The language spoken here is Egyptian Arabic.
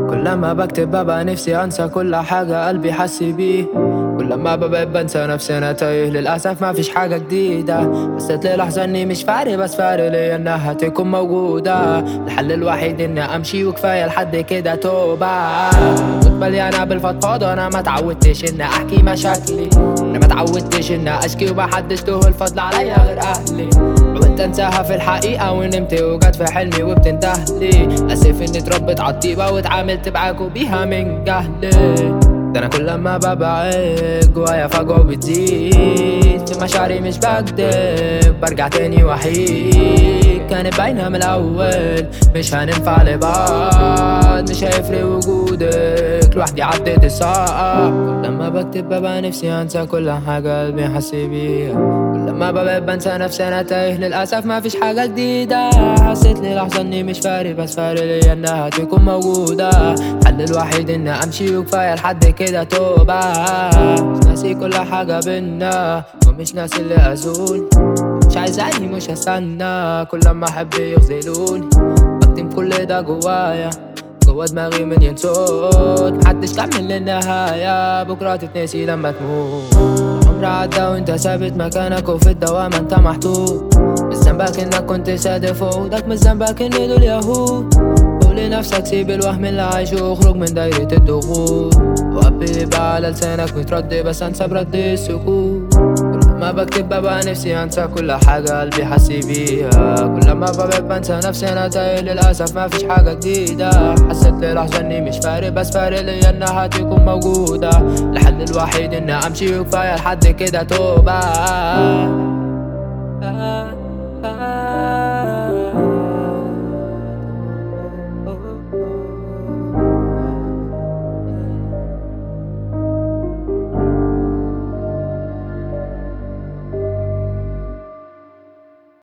كل ما بكتب ببقى نفسي انسى كل حاجة قلبي حس بيه كل ما ببقى بنسى نفسي انا تايه للاسف ما فيش حاجة جديدة حسيت للحظة اني مش فارق بس فارق ليا انها تكون موجودة الحل الوحيد اني امشي وكفاية لحد كده توبة كنت مليانة بالفضفاضة انا ما تعودتش اني احكي مشاكلي انا ما تعودتش اني اشكي ومحدش له الفضل عليا غير اهلي حاولت انساها في الحقيقة ونمت وجت في حلمي وبتنتهلي اسف اني اتربيت عالطيبة واتعاملت معاكوا بيها من جهلي ده انا كل ما ببعد جوايا فجوة بتزيد في مشاعري مش بكدب برجع تاني وحيد كانت باينة من الأول مش هننفع لبعض مش هيفرق وجودك لوحدي عديت الساعة كل ما بكتب ببقى نفسي أنسى كل حاجة قلبي حس بيها كل ما ببقى بنسى نفسي أنا تايه للأسف ما فيش حاجة جديدة حسيت لي لحظة إني مش فارق بس فارق ليا إنها تكون موجودة الحل الوحيد إني أمشي وكفاية لحد كده توبة مش ناسي كل حاجة بينا ومش ناسي اللي أزول مش عايزاني مش هستنى كل ما أحب يخذلوني بكتم كل ده جوايا جوا دماغي مليون صوت محدش كمل للنهاية بكرة تتنسي لما تموت عمر عدى وانت ثابت مكانك وفي الدوام انت محطوط مش ذنبك انك كنت صادق في وجودك مش ذنبك ان دول يهود قول لنفسك سيب الوهم اللي عايشه واخرج من دايرة الضغوط وقبل يبقى على لسانك مترد بس انسى برد السكوت كل ما بكتب ببقى نفسي انسى كل حاجة قلبي حس بيها كل ما ببقى بنسى نفسي انا تايه للاسف ما فيش حاجة جديدة حسيت للحظة اني مش فارق بس فارق ليا انها تكون موجودة الحل الوحيد اني امشي وكفاية لحد كده توبة